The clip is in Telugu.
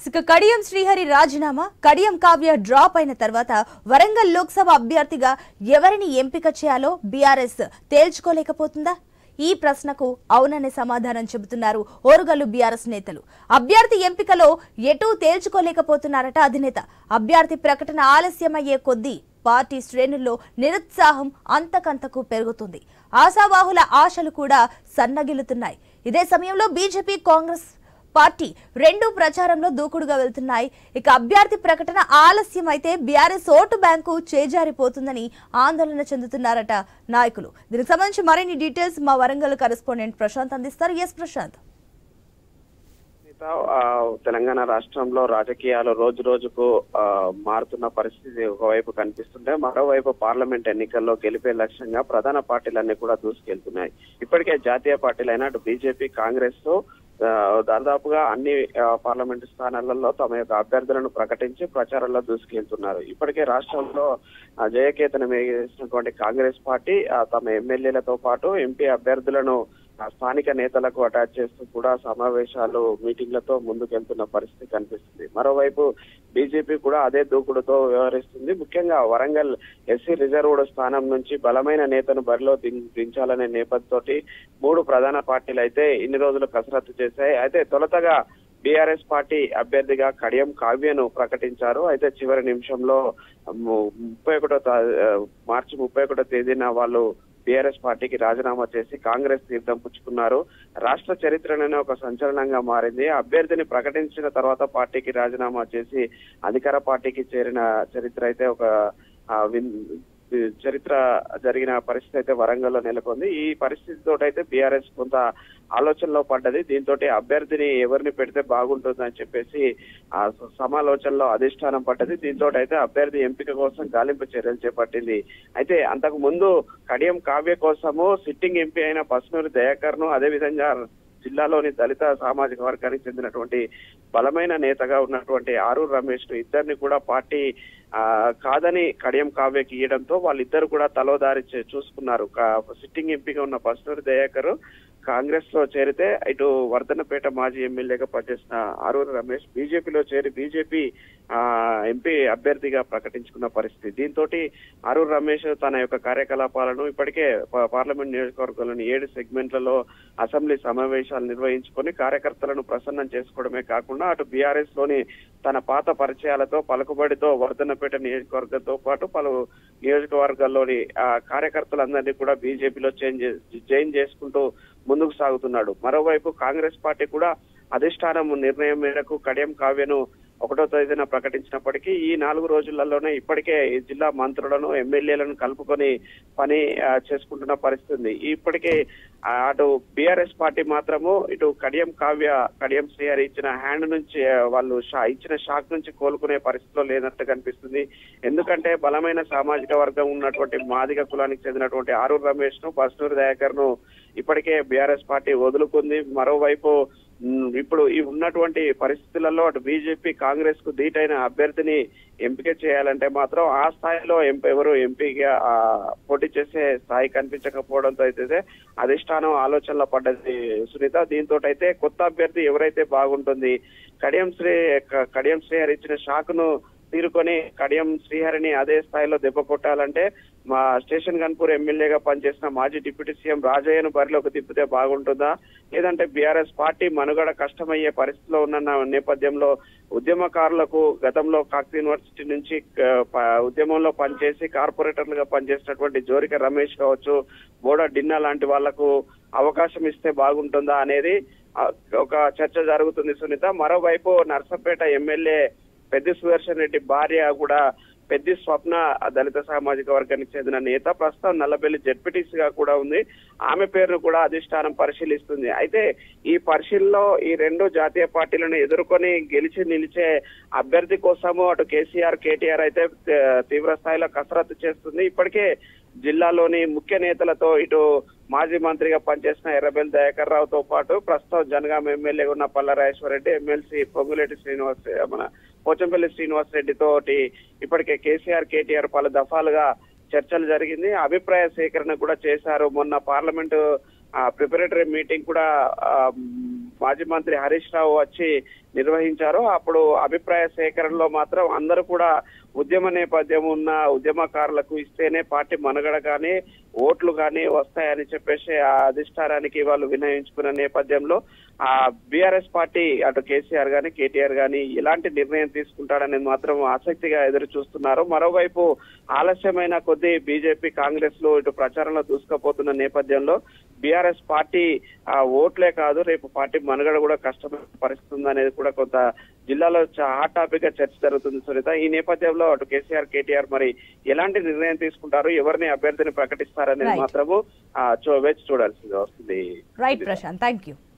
ఇక కడియం శ్రీహరి రాజీనామా కడియం కావ్య డ్రాప్ అయిన తర్వాత వరంగల్ లోక్సభ అభ్యర్థిగా ఎవరిని ఎంపిక చేయాలో బీఆర్ఎస్ తేల్చుకోలేకపోతుందా ఈ ప్రశ్నకు అవుననే సమాధానం చెబుతున్నారు ఓరుగల్లు బీఆర్ఎస్ నేతలు అభ్యర్థి ఎంపికలో ఎటూ తేల్చుకోలేకపోతున్నారట అధినేత అభ్యర్థి ప్రకటన ఆలస్యమయ్యే కొద్దీ పార్టీ శ్రేణుల్లో నిరుత్సాహం అంతకంతకు పెరుగుతుంది ఆశావాహుల ఆశలు కూడా సన్నగిల్లుతున్నాయి ఇదే సమయంలో బీజేపీ కాంగ్రెస్ పార్టీ రెండు ప్రచారంలో దూకుడుగా వెళ్తున్నాయి ఇక అభ్యర్థి ప్రకటన ఆలస్యం అయితే బీఆర్ఎస్ ఓటు బ్యాంకు చేజారిపోతుందని ఆందోళన చెందుతున్నారట నాయకులు దీనికి సంబంధించి మరిన్ని డీటెయిల్స్ మా వరంగల్ కరెస్పాండెంట్ ప్రశాంత్ అందిస్తారు ఎస్ ప్రశాంత్ సునీత, ఆ, తెలంగాణ రాష్ట్రంలో రాజకీయాలు రోజు రోజుకు ఆ, మారుతున్న పరిస్థితి ఒకవైపు కనిపిస్తుంటే మరోవైపు పార్లమెంట్ ఎన్నికల్లో గెలిపే లక్ష్యంగా ప్రధాన పార్టీలన్నీ కూడా దూసుకెళ్తున్నాయి ఇప్పటికే జాతీయ పార్టీలైన అటు బీజేపీ కాంగ్రెస్ తో ఆ, దాదాపుగా అన్ని ఆ, పార్లమెంటు స్థానాలలో తమ యొక్క అభ్యర్థులను ప్రకటించి ప్రచారంలో దూసుకెళ్తున్నారు ఇప్పటికే రాష్ట్రంలో ఆ, జయకేతనం వేసినటువంటి కాంగ్రెస్ పార్టీ ఆ, తమ ఎమ్మెల్యేలతో పాటు ఎంపీ అభ్యర్థులను ఆ, స్థానిక నేతలకు అటాచ్ చేస్తూ కూడా సమావేశాలు మీటింగ్లతో ముందుకెళ్తున్న పరిస్థితి కనిపిస్తుంది మరోవైపు బీజేపీ కూడా అదే దూకుడుతో వ్యవహరిస్తుంది ముఖ్యంగా వరంగల్ ఎస్సీ రిజర్వ్డ్ స్థానం నుంచి బలమైన నేతను బరిలో దిం- దించాలనే నేపథ్యంతోటి మూడు ప్రధాన పార్టీలు అయితే ఇన్ని రోజులు కసరత్తు చేశాయి అయితే తొలతగా బీఆర్ఎస్ పార్టీ అభ్యర్థిగా కడియం కావ్యను ప్రకటించారు అయితే చివరి నిమిషంలో ము- ముప్పై ఒకటో తా- ఆ, మార్చి ముప్పై ఒకటో తేదీన వాళ్ళు బీఆర్ఎస్ పార్టీకి రాజీనామా చేసి కాంగ్రెస్ తీర్థం పుచ్చుకున్నారు రాష్ట్ర చరిత్రలోనే ఒక సంచలనంగా మారింది అభ్యర్థిని ప్రకటించిన తర్వాత పార్టీకి రాజీనామా చేసి అధికార పార్టీకి చేరిన చరిత్ర అయితే ఒక ఆ, విన్- చరిత్ర జరిగిన పరిస్థితి అయితే వరంగల్లో నెలకొంది ఈ పరిస్థితితో అయితే బీఆర్ఎస్ కొంత ఆలోచనలో పడ్డది దీంతో అభ్యర్థిని ఎవరిని పెడితే బాగుంటుందని చెప్పేసి ఆ స- సమాలోచనలో అధిష్టానం పడ్డది దీంతో అయితే అభ్యర్థి ఎంపిక కోసం గాలింపు చర్యలు చేపట్టింది అయితే అంతకు ముందు కడియం కావ్య కోసము సిట్టింగ్ ఎంపీ అయిన పసునూరి దయాకర్ ను అదేవిధంగా జిల్లాలోని దళిత సామాజిక వర్గానికి చెందినటువంటి బలమైన నేతగా ఉన్నటువంటి ఆరూరు రమేష్ ను ఇద్దరిని కూడా పార్టీ ఆ, కాదని కడియం కావ్యకి ఇవ్వడంతో వాళ్ళిద్దరు కూడా తలోదారి చే- చూసుకున్నారు కా- సిట్టింగ్ ఎంపీగా ఉన్న పసునూరి దయాకర్ కాంగ్రెస్ లో చేరితే ఇటు వర్ధనపేట మాజీ ఎమ్మెల్యేగా పనిచేసిన ఆరూరు రమేష్ బీజేపీలో చేరి బీజేపీ ఆ ఎంపీ అభ్యర్థిగా ప్రకటించుకున్న పరిస్థితి దీంతో ఆరూరు రమేష్ తన యొక్క కార్యకలాపాలను ఇప్పటికే పా- పార్లమెంట్ నియోజకవర్గంలోని ఏడు సెగ్మెంట్లలో అసెంబ్లీ సమావేశాలు నిర్వహించుకొని కార్యకర్తలను ప్రసన్నం చేసుకోవడమే కాకుండా అటు బీఆర్ఎస్ లోని తన పాత పరిచయాలతో పలుకుబడితో వర్ధన్నపేట నియోజకవర్గంతో పాటు పలు నియోజకవర్గాల్లోని ఆ, కార్యకర్తలందరినీ కూడా బీజేపీలో చేంజ్ జైన్ చేసుకుంటూ ముందుకు సాగుతున్నాడు మరోవైపు కాంగ్రెస్ పార్టీ కూడా అధిష్టానం నిర్ణయం మేరకు కడియం కావ్యను ఒకటో తేదీన ప్రకటించినప్పటికీ ఈ నాలుగు రోజులలోనే ఇప్పటికే ఈ జిల్లా మంత్రులను ఎమ్మెల్యేలను కలుపుకొని పని ఆ, చేసుకుంటున్న పరిస్థితి ఉంది ఇప్పటికే ఆ, అటు బీఆర్ఎస్ పార్టీ మాత్రము ఇటు కడియం కావ్య కడియం శ్రీహరి ఇచ్చిన హ్యాండ్ నుంచి ఆ, వాళ్ళు షా- ఇచ్చిన షాక్ నుంచి కోలుకునే పరిస్థితిలో లేనట్టు కనిపిస్తుంది ఎందుకంటే బలమైన సామాజిక వర్గం ఉన్నటువంటి మాదిగ కులానికి చెందినటువంటి ఆరూరు రమేష్ ను బస్నూరు దయాకర్ ను ఇప్పటికే బీఆర్ఎస్ పార్టీ వదులుకుంది మరోవైపు ఉమ్, ఇప్పుడు ఈ ఉన్నటువంటి పరిస్థితులలో అటు బీజేపీ కాంగ్రెస్ కు ధీటైన అభ్యర్థిని ఎంపిక చేయాలంటే మాత్రం ఆ స్థాయిలో ఎంపీ ఎవరు ఎంపీగా ఆ, పోటీ చేసే స్థాయి కనిపించకపోవడంతో అయితే అధిష్టానం ఆలోచనలో పడ్డది సునీత దీంతో అయితే కొత్త అభ్యర్థి ఎవరైతే బాగుంటుంది కడియం శ్రీ క- కడియం శ్రీహరి ఇచ్చిన షాకును తీరుకొని కడియం శ్రీహరిని అదే స్థాయిలో దెబ్బ కొట్టాలంటే మా స్టేషన్ గన్పూర్ ఎమ్మెల్యేగా పనిచేసిన మాజీ డిప్యూటీ సీఎం రాజయ్యను బరిలోకి తిప్పితే బాగుంటుందా లేదంటే బీఆర్ఎస్ పార్టీ మనుగడ కష్టమయ్యే పరిస్థితిలో ఉన్న నా- నేపథ్యంలో ఉద్యమకారులకు గతంలో కాకతీయ యూనివర్సిటీ నుంచి ఆ, ప- ఉద్యమంలో పనిచేసి కార్పొరేటర్లుగా పనిచేసినటువంటి జోరిక రమేష్ కావచ్చు బోడా డిన్నా లాంటి వాళ్లకు అవకాశం ఇస్తే బాగుంటుందా అనేది ఆ, ఒక చర్చ జరుగుతుంది సునీత మరోవైపు నర్సంపేట ఎమ్మెల్యే పెద్ది సుదర్శన్ రెడ్డి భార్య కూడా పెద్ది స్వప్న దళిత సామాజిక వర్గానికి చెందిన నేత ప్రస్తుతం నల్లబెల్లి జెడ్పీటీసీ గా కూడా ఉంది ఆమె పేరును కూడా అధిష్టానం పరిశీలిస్తుంది అయితే ఈ పరిశీలనలో ఈ రెండు జాతీయ పార్టీలను ఎదుర్కొని గెలిచి నిలిచే అభ్యర్థి కోసము అటు కేసీఆర్ కేటీఆర్ అయితే ఆ, తీవ్ర స్థాయిలో కసరత్తు చేస్తుంది ఇప్పటికే జిల్లాలోని ముఖ్య నేతలతో ఇటు మాజీ మంత్రిగా పనిచేసిన ఎర్రబెల్లి దయాకర్ రావుతో పాటు ప్రస్తుతం జనగాం ఎమ్మెల్యే ఉన్న పల్లరాజేశ్వర రెడ్డి ఎమ్మెల్సీ పొంగులేటి శ్రీనివాస్ మన పోచంపల్లి శ్రీనివాస్ రెడ్డి తోటి ఇప్పటికే కేసీఆర్ కేటీఆర్ పలు దఫాలుగా చర్చలు జరిగింది అభిప్రాయ సేకరణ కూడా చేశారు మొన్న పార్లమెంటు ప్రిపరేటరీ మీటింగ్ కూడా ఆ, మాజీ మంత్రి హరీష్ రావు వచ్చి నిర్వహించారు అప్పుడు అభిప్రాయ సేకరణలో మాత్రం అందరూ కూడా ఉద్యమ నేపథ్యం ఉన్న ఉద్యమకారులకు ఇస్తేనే పార్టీ మనుగడ కానీ ఓట్లు కానీ వస్తాయని చెప్పేసి ఆ అధిష్టానానికి వాళ్ళు వినయించుకున్న నేపథ్యంలో ఆ బీఆర్ఎస్ పార్టీ అటు కేసీఆర్ గాని కేటీఆర్ గాని ఎలాంటి నిర్ణయం తీసుకుంటాడనేది మాత్రం ఆసక్తిగా ఎదురు చూస్తున్నారు మరోవైపు ఆలస్యమైన కొద్దీ బీజేపీ కాంగ్రెస్ లో ఇటు ప్రచారంలో దూసుకుపోతున్న నేపథ్యంలో బీఆర్ఎస్ పార్టీ ఆ ఓట్లే కాదు రేపు పార్టీ మనుగడ కూడా కష్టమైన పరిస్థితి ఉందనేది కూడా కొంత జిల్లాలో చా- హాట్ టాపిక్ గా చర్చ జరుగుతుంది సునీత ఈ నేపథ్యంలో అటు కేసీఆర్ కేటీఆర్ మరి ఎలాంటి నిర్ణయం తీసుకుంటారు ఎవరిని అభ్యర్థిని ప్రకటిస్తారనేది Right. మాత్రము ఆ, చూ- వేచి చూడాల్సింది వస్తుంది రైట్ ప్రశాంత్ థ్యాంక్ యూ